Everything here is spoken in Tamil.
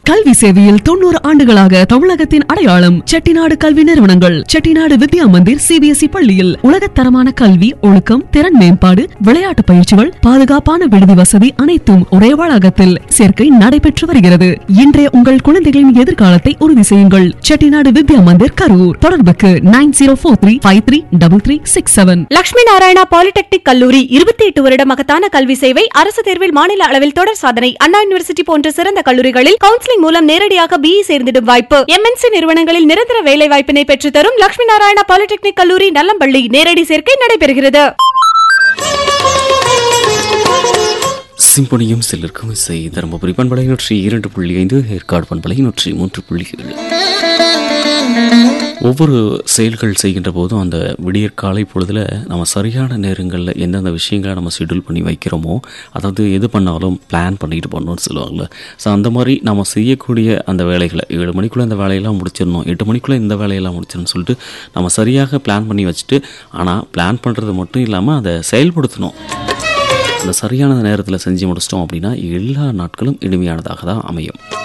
கல்வி சேவையில் தொண்ணூறு ஆண்டுகளாக தமிழகத்தின் அடையாளம் செட்டிநாடு கல்வி நிறுவனங்கள் செட்டிநாடு வித்யா மந்திர் சிபிஎஸ்இ பள்ளியில் உலகத்தரமான கல்வி ஒழுக்கம் திறன் மேம்பாடு விளையாட்டு பயிற்சிகள் பாதுகாப்பான விடுதி வசதி அனைத்தும் ஒரே வளாகத்தில் சேர்க்கை நடைபெற்று வருகிறது இன்றைய உங்கள் குழந்தைகளின் எதிர்காலத்தை உறுதி செய்யுங்கள் செட்டிநாடு வித்யா மந்திர் கரூர் தொடர்புக்கு nine zero four three five three double three six seven Lakshmi Narayana polytechnic கல்லூரி இருபத்தி எட்டு வருட மகத்தான கல்வி சேவை அரசு தேர்வில் மாநில அளவில் தொடர் சாதனை அண்ணா யூனிவர்சிட்டி போன்ற சிறந்த கல்லூரிகளில் கவுன்சிலிங் மூலம் நேரடியாக பிஇ சேர்ந்திடும் வாய்ப்பு எம்என்சி நிறுவனங்களில் நிரந்தர வேலை வாய்ப்பினை பெற்றுத் தரும் லட்சுமி நாராயணா பாலிடெக்னிக் கல்லூரி நல்லம்பள்ளி நேரடி சேர்க்கை நடைபெறுகிறது சிம்பனியும் சிலருக்கும் இசை தருமபுரி பண்பலை நூற்றி இரண்டு புள்ளி ஐந்து ஏற்காடு பண்பலை நூற்றி மூன்று புள்ளி ஏழு ஒவ்வொரு செயல்கள் செய்கின்ற போதும் அந்த விடியற் காலை பொழுதில் நம்ம சரியான நேரங்களில் எந்தெந்த விஷயங்களை நம்ம ஷெட்யூல் பண்ணி வைக்கிறோமோ அதாவது எது பண்ணாலும் பிளான் பண்ணிட்டு பண்ணணும்னு சொல்லுவாங்கள்ல ஸோ அந்த மாதிரி நம்ம செய்யக்கூடிய அந்த வேலைகளை ஏழு மணிக்குள்ளே இந்த வேலையெல்லாம் முடிச்சிடணும் எட்டு மணிக்குள்ளே இந்த வேலையெல்லாம் முடிச்சிடணும்னு சொல்லிட்டு நம்ம சரியாக பிளான் பண்ணி வச்சுட்டு ஆனால் பிளான் பண்ணுறது மட்டும் இல்லாமல் அதை செயல்படுத்தணும் அந்த சரியான நேரத்தில் செஞ்சு முடிச்சிட்டோம் அப்படின்னா எல்லா நாட்களும் இனிமையானதாக தான் அமையும்